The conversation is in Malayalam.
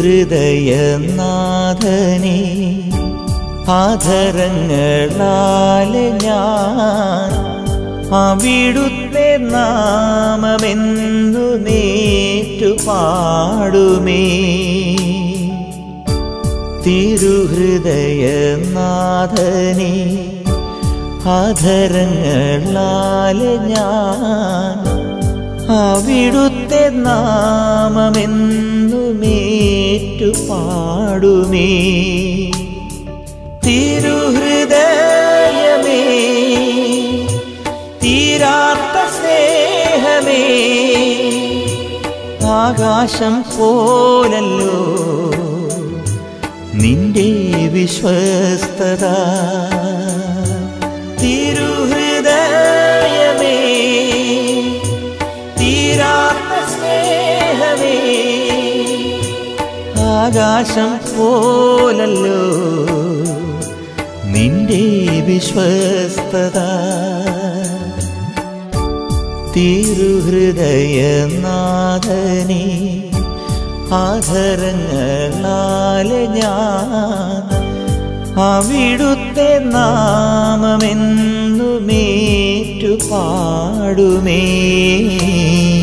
തിരുഹൃദയനാഥനെ ആധരങ്ങളാലെ ഞാൻ അവിടുത്തെ നാമമെന്നു നേറ്റു പാടുമേ തിരുഹൃദയനാഥനെ ആധരങ്ങളാലെ ഞാൻ അവിടുത്തെ നാമമെന്നു മേറ്റു പാടുമേ തിരുഹൃദയമേ തീരാത്ത സ്നേഹമേ ആകാശം പോലല്ലോ നിന്റെ വിശ്വസ്തത തിരുഹൃദയമേ തീരാത്ത സ്നേഹമേ ആകാശം പോലല്ലോ നിന്റെ വിശ്വസ്തത തിരുഹൃദയനാഥനെ ആധരങ്ങളാലെ ഞാൻ അവിടുത്തെ നാമമെന്നു മേറ്റു പാടുമേ